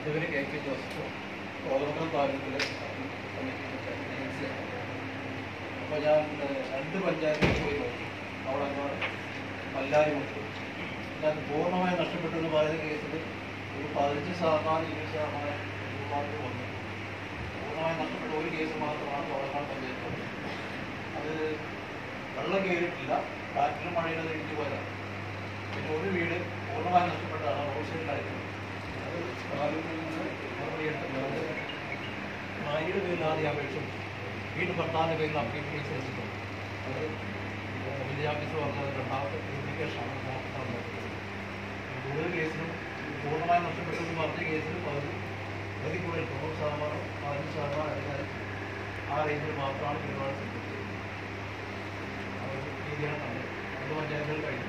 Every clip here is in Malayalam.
എൻ്റെ പേര് കെ കെ ജോസഫ് കോതമംഗലം താലൂക്കിലെ കമ്മിറ്റി അപ്പോൾ ഞാൻ ഏഹ്, രണ്ട് പഞ്ചായത്തിൽ പോയി നോക്കി അവിടെ അങ്ങോട്ട് പല്ലാരി മുട്ടു ഞാൻ പൂർണ്ണമായി നഷ്ടപ്പെട്ടെന്ന് പറയുന്ന കേസിൽ ഒരു പതിനഞ്ച് ശതമാനം ഇരുപത് ശതമാനം രൂപമാർക്ക് വന്നു പൂർണ്ണമായി നഷ്ടപ്പെട്ട ഒരു കേസ് മാത്രമാണ് കോതമംഗലം പഞ്ചായത്ത് വന്നത്. അത് വെള്ളം കയറിയിട്ടില്ല കാറ്റിലും മഴയിലും ഇടിച്ചു പോയതാണ് പിന്നെ ഒരു വീട് പൂർണ്ണമായി നഷ്ടപ്പെട്ടതാണ് റോഡ് സൈഡിലായിരുന്നു അത് താലൂക്കിൽ നിന്ന് മറുപടി എടുത്തിട്ടുണ്ട് ഭാര്യയുടെ പേരിൽ ആദ്യം അപേക്ഷ വീട് ഭർത്താവിൻ്റെ പേരിൽ അപ്പീൽ കേസ് വെച്ചിട്ടുണ്ട് അത് വില്ലേജ് ഓഫീസർ പറഞ്ഞത് രണ്ടാമത്തെ ഡ്യൂപ്ലിക്കേഷനാണ് നോക്കുന്നത് കൂടുതൽ കേസിലും പൂർണ്ണമായി നഷ്ടപ്പെട്ടെന്ന് പറഞ്ഞ കേസിൽ പകുതി പകുതി കൂടുതൽ തൊണ്ണൂറ് ശതമാനം പതിനഞ്ച് ശതമാനം അധികാരം ആ റേഞ്ചിൽ മാത്രമാണ് ഒരുപാട് സംഭവിച്ചത് ആ ഒരു രീതിയാണ് തന്നെ രണ്ട് പഞ്ചായത്തുകൾ കഴിഞ്ഞു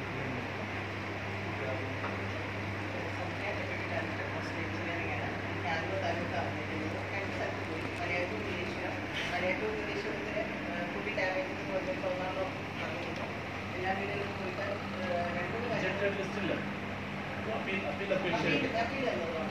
Rejected list ഇല്ല. അപ്പീൽ അപ്പീൽ അപേക്ഷ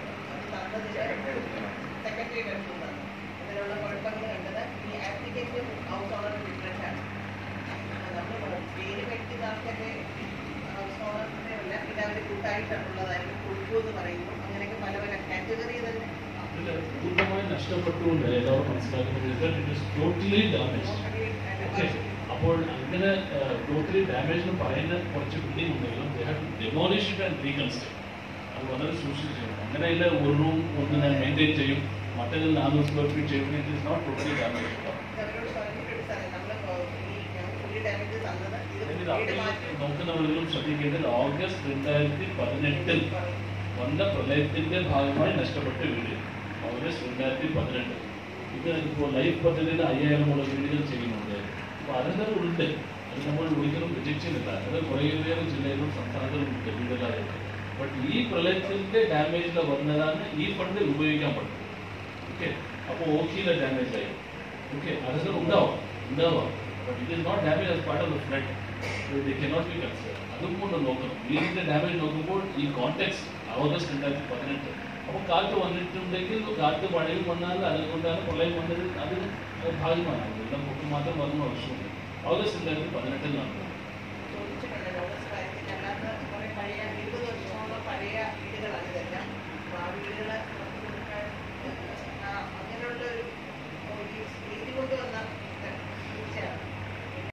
സെക്രട്ടറി കണ്ടുള്ളത് ഇതിലുള്ള കുഴപ്പങ്ങൾ കണ്ടത് ഈ ആപ്ലിക്കേഷൻ ഹൗസ് ഓണർ ഡിഫറൻസ് ആണ് നമ്മൾ പേര് വ്യക്തി ആൾക്കൊക്കെ ഹൗസ് ഓണറിനെ അല്ല പിന്നെ അവർ കൂട്ടായിട്ടുള്ളതായിരിക്കും കൊടുക്കൂ എന്ന് പറയുന്നു അങ്ങനെയൊക്കെ പല പല കാറ്റഗറി തന്നെ അതില് പൂർണ്ണമായി നഷ്ടപ്പെട്ടുകൊണ്ട് എല്ലാവരും മനസ്സിലാക്കുന്നത് it is totally damage okay അപ്പോൾ അങ്ങനെ ടോട്ടലി ഡാമേജ് എന്ന് പറയുന്ന കുറച്ച് ബിൽഡിംഗ് ഉണ്ടെങ്കിലും they have to demolish it and reconstruct അത് വളരെ സൂക്ഷിച്ച് ചെയ്യണം അങ്ങനെയല്ല ഒരു റൂം ഒന്ന് ഞാൻ മെയിൻറ്റെയിൻ ചെയ്യും മറ്റേത് നാനൂറ് സ്ക്വയർ ഫീറ്റ് ചെയ്യും it is not totally damage അവരോട് പറഞ്ഞിട്ട് സാറേ നമ്മൾ ഈ ഞങ്ങൾ ഫുള്ളി ഡാമേജ് തന്നത് ഇത് ഇതിൽ വീട് അപ്പീൽ മാറ്റി നോക്കുന്നവരിലും ശ്രദ്ധിക്കേണ്ടത് ഓഗസ്റ്റ് രണ്ടായിരത്തി പതിനെട്ടിൽ വന്ന പ്രളയത്തിന്റെ ഭാഗമായി നഷ്ടപ്പെട്ട വീട് ഓഗസ്റ്റ് രണ്ടായിരത്തി പതിനെട്ട് ഇത് ഇപ്പോൾ ലൈഫ് പദ്ധതിയിൽ അയ്യായിരമുള്ള വീടുകൾ ചെയ്യുന്നുണ്ട് അപ്പോൾ അതെല്ലാം ഉണ്ട് അത് നമ്മൾ ഒരിക്കലും റിജക്ട് ചെയ്യുന്നില്ല അത് കുറേയേറെ ജില്ലയിലും സംസ്ഥാനത്തിലും ഉണ്ട് വീടുകളായിട്ട് ബട്ട് ഈ പ്രളയത്തിന്റെ ഡാമേജിൽ വന്നതാണ് ഈ ഫണ്ട് ഉപയോഗിക്കാൻ പറ്റും ഓക്കെ അപ്പോൾ ഓക്കിയിലെ ഡാമേജ് ആയി ഓക്കെ അതെല്ലാം ഉണ്ടാവാം ഉണ്ടാവാം but it is not damage as part of the flood they cannot be consider അതും കൊണ്ട് നോക്കണം വീടിന്റെ ഡാമേജ് നോക്കുമ്പോൾ ഈ കോണ്ടെക്സ്റ്റ് ഓഗസ്റ്റ് രണ്ടായിരത്തി പതിനെട്ട് അപ്പോൾ കാറ്റ് വന്നിട്ടുണ്ടെങ്കിൽ കാറ്റ് മഴയിൽ വന്നാൽ അതുകൊണ്ടാണ് പ്രളയം വന്നത് അത് ഭാഗ്യമാണ് വെള്ളം പൊക്കി മാത്രം വന്നു ആവശ്യമുണ്ട് ഓഗസ്റ്റ് രണ്ടായിരത്തി പതിനെട്ടിൽ നടന്നത് ചോദിച്ചിട്ടുണ്ട് ലോകസ് കാര്യത്തിൽ അല്ലാത്ത കുറെ പഴയ ഇരുപത് വർഷത്തോളം പഴയ വീടുകളാണ് ഇതെല്ലാം അപ്പൊ ആ വീടുകൾ നമുക്ക് കൊടുക്കാൻ ആ, അങ്ങനെയുള്ള ഒരു ഒരു രീതി കൊണ്ടുവന്ന തീർച്ചയാണ്